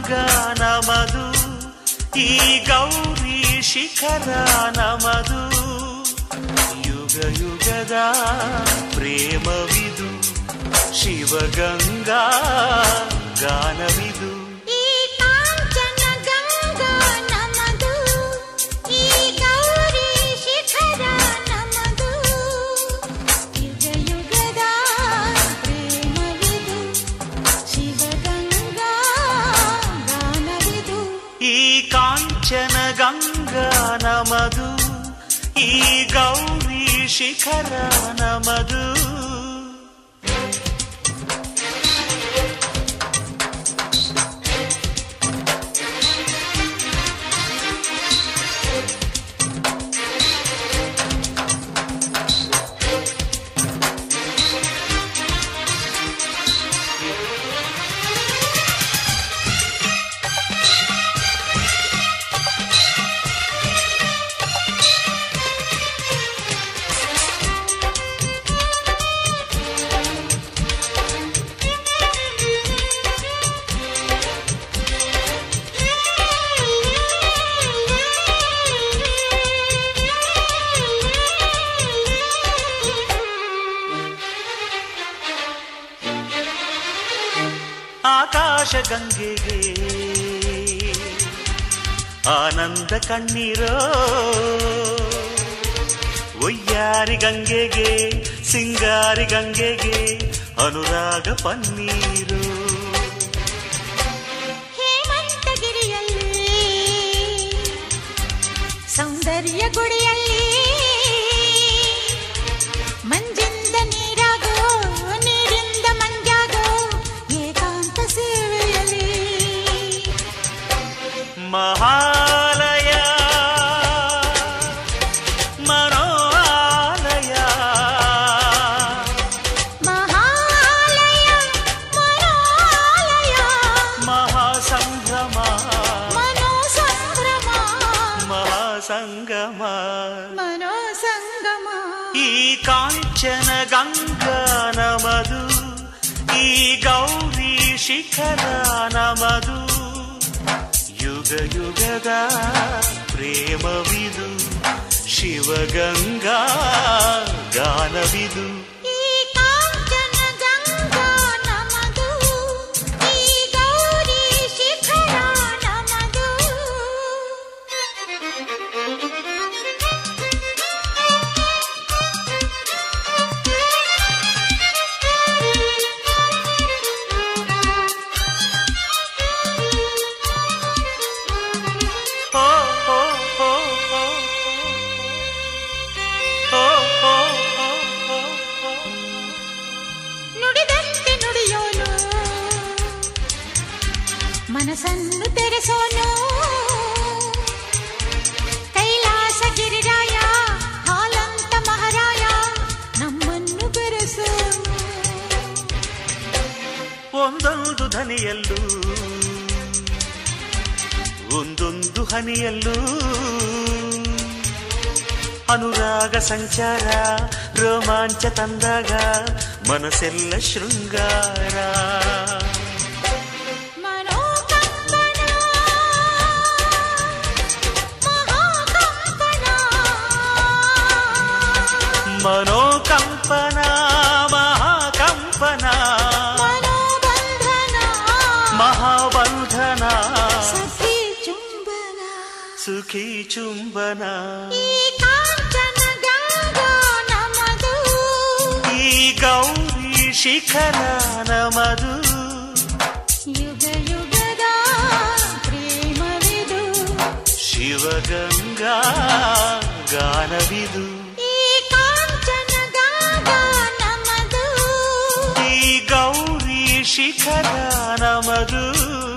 ಗಂಗಾ ನಮದು ಈ ಗೌರಿ ಶಿಖರ ನಮದು ಯುಗ ಯುಗದ ಪ್ರೇಮವಿದು ಶಿವಗಂಗಾ ಗಾನವಿದು ಈ ಕಾಂಚನ ಗಂಗಾ ನಮದು ಈ ಗೌರಿ ಶಿಖರ ನಮದು ಯುಗ ಯುಗದ ಪ್ರೇಮವಿದು ಶಿವಗಂಗಾ ಗಾನವಿದು ಈ ಕಾಂಚನ ಗಂಗಾ ನಮದು ಈ ಗೌರಿ ಶಿಖರ ನಮದು ಆಕಾಶ ಗಂಗೆಗೆ ಆನಂದ ಕಣ್ಣೀರೋ ಒಯ್ಯಾರಿ ಗಂಗೆಗೆ ಸಿಂಗಾರಿ ಗಂಗೆಗೆ ಅನುರಾಗ ಪನ್ನೀರು ಹೇಮಂತಗಿರಿಯಲ್ಲಿ ಸೌಂದರ್ಯ ಗುಡಿಯಲ್ಲಿ ಮಂಜಿಂದ ನೀರಾಗೋ ನೀರಿಂದ ಮಂಜಾಗೋ ಏಕಾಂತ ಸೇವೆಯಲ್ಲಿ ಮಹಾಲಯ ಮನೋಲಯ ಮಹಾಲಯ ಮನೋಲಯ ಮಹಾಸಂಭ್ರಮ ಮನೋಸಂಭ್ರಮ ಮಹಾಸಂಗಮ ಮನೋಸಂಗಮ ಈ ಕಾಂಚನ ಗಂಗಾ ನಮದು ಈ ಗೌರಿ ಶಿಖರ ನಮದು ಯುಗ ಯುಗದ ಪ್ರೇಮವಿದು ಶಿವಗಂಗಾ ಗಾನವಿದು ಈ ಕಾಂಚನ ಗಂಗಾ ನಮದು ಈ ಗೌರಿ ಶಿಖರ ನಮದು ಓ ಓ ಓ ಓ ಓ ಓ ಓ ಓ ಓ ನುಡಿದಂತೆ ನುಡಿಯೋನು ಮನಸ್ಸನ್ನು ತೆರೆಸೋನು ಕೈಲಾಸ ಗಿರಿರಾಯ ಹಾಲಂತ ಮಹಾರಾಯ ನಮ್ಮನ್ನು ಬೆರೆಸೋನು ಒಂದೊಂದು ಧನಿಯಲ್ಲೂ ಒಂದೊಂದು ಹನಿಯಲ್ಲೂ ಅನುರಾಗ ಸಂಚಾರ ರೋಮಾಂಚ ತಂದಾಗ ಮನಸ್ಸೆಲ್ಲ ಶೃಂಗಾರ ಮನೋಕಂಪನ ಮಹಾಕಂಪನ ಮನೋಕಂಪನ ಮಹಾಕಂಪನ ಮನೋಬಂಧನ ಮಹಾಬಂಧನ ಸಖಿ ಚುಂಬನ ಸುಖಿ ಚುಂಬನ ಈ ಕಾಂಚನ ಗಂಗಾ ನಮದು ಈ ಗೌರಿ ಶಿಖರ ನಮದು ಯುಗ ಯುಗದ ಪ್ರೇಮವಿದು ಶಿವಗಂಗಾ ಗಾನವಿದು ಈ ಕಾಂಚನ ಗಂಗಾ ನಮದು ಈ ಗೌರಿ ಶಿಖರ ನಮದು